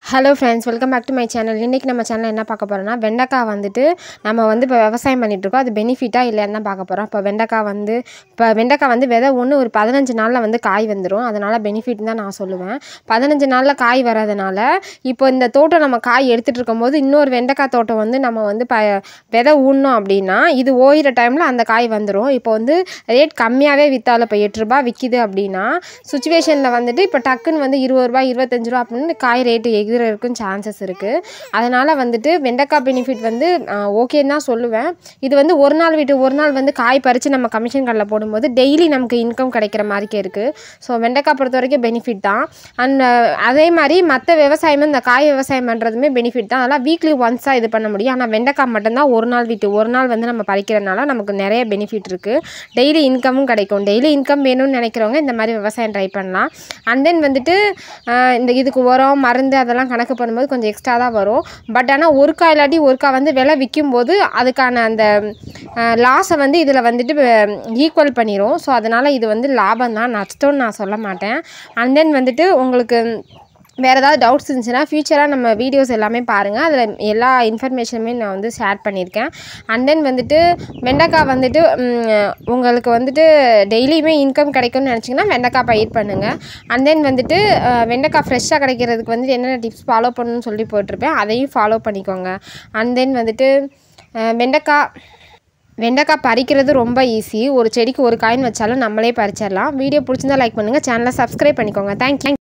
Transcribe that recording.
hello friends welcome back to my channel இன்றைக்கி நம்ம channel என்ன பார்க்க போகிறோம்னா வெண்டைக்காய் வந்துட்டு நம்ம வந்து இப்போ விவசாயம் பண்ணிகிட்ருக்கோம் அது பெனிஃபிட்டாக இல்லைன்னு தான் பார்க்க போகிறோம் இப்போ வெண்டைக்காய் வந்து இப்போ வெண்டைக்காய் வந்து விதை ஒன்று ஒரு பதினஞ்சு நாளில் வந்து காய் வந்துடும் அதனால் பெனிஃபிட் தான் நான் சொல்லுவேன் பதினஞ்சு நாளில் காய் வர்றதுனால இப்போ இந்த தோட்டம் நம்ம காய் எடுத்துகிட்டு இருக்கும்போது இன்னொரு வெண்டைக்காய் தோட்டம் வந்து நம்ம வந்து ப விதை ஊனோம் அப்படின்னா இது ஓயிற டைமில் அந்த காய் வந்துடும் இப்போ வந்து ரேட் கம்மியாகவே விற்றாலும் இப்போ எட்டு ரூபா விற்கிது அப்படின்னா சுச்சுவேஷனில் வந்துட்டு இப்போ டக்குன்னு வந்து இருபது ரூபா இருபத்தஞ்சு ரூபா அப்படின்னு காய் ரேட்டு எகிறதுக்கும் சான்சஸ் இருக்குது அதனால் வந்துட்டு வெண்டைக்காய் பெனிஃபிட் வந்து ஓகேன்னு தான் சொல்லுவேன் இது வந்து ஒரு நாள் விட்டு ஒரு நாள் வந்து காய் பறித்து நம்ம கமிஷன் கார்டில் போடும்போது டெய்லி நமக்கு இன்கம் கிடைக்கிற மாதிரிக்கே இருக்குது ஸோ வெண்டைக்காய் பொறுத்த வரைக்கும் பெனிஃபிட் தான் அண்ட் அதே மாதிரி மற்ற விவசாயம் இந்த காய் விவசாயம் பண்ணுறதுமே பெனிஃபிட் தான் அதெல்லாம் வீக்லி ஒன்ஸாக இது பண்ண முடியும் ஆனால் வெண்டைக்காய் மட்டும்தான் ஒரு நாள் விட்டு ஒரு நாள் வந்து நம்ம பறிக்கிறதுனால நமக்கு நிறைய பெனிஃபிட் இருக்குது டெய்லி இன்கமும் கிடைக்கும் டெய்லி இன்கம் வேணும்னு நினைக்கிறவங்க இந்த மாதிரி விவசாயம் ட்ரை பண்ணலாம் அண்ட் தென் வந்துட்டு ஆஹ் இந்த இதுக்கு உரம் மருந்து அதெல்லாம் கணக்கு பண்ணும்போது கொஞ்சம் எக்ஸ்ட்ரா தான் வரும் பட் ஆனால் ஒருக்கா இல்லாட்டி ஒருக்கா வந்து விலை விற்கும்போது அதுக்கான அந்த லாஸை வந்து இதில் வந்துட்டு ஈக்குவல் பண்ணிடும் ஸோ அதனால் இது வந்து லாபம் தான் நஷ்டம்னு நான் சொல்ல மாட்டேன் அண்ட் தென் வந்துட்டு உங்களுக்கு வேறு ஏதாவது டவுட்ஸ் இருந்துச்சுன்னா ஃபியூச்சராக நம்ம வீடியோஸ் எல்லாமே பாருங்கள் அதில் எல்லா இன்ஃபர்மேஷனுமே நான் வந்து ஷேர் பண்ணியிருக்கேன் அண்ட் தென் வந்துட்டு வெண்டைக்காய் வந்துட்டு ம், உங்களுக்கு வந்துட்டு டெய்லியுமே இன்கம் கிடைக்கும்னு நினச்சிங்கன்னா வெண்டைக்காய் பயிர் பண்ணுங்கள் அண்ட் தென் வந்துட்டு அஹ், வெண்டைக்காய் ஃப்ரெஷ்ஷாக கிடைக்கிறதுக்கு வந்துட்டு என்னென்ன டிப்ஸ் ஃபாலோ பண்ணணும்னு சொல்லி போட்டிருப்பேன் அதையும் ஃபாலோ பண்ணிக்கோங்க அண்ட் தென் வந்துட்டு அஹ், வெண்டைக்காய் வெண்டைக்காய் பறிக்கிறது ரொம்ப ஈஸி ஒரு செடிக்கு ஒரு காயின் வச்சாலும் நம்மளே பறிச்சிடலாம் வீடியோ பிடிச்சிருந்தா லைக் பண்ணுங்கள் சேனலை சப்ஸ்கிரைப் பண்ணிக்கோங்க தேங்க்யூ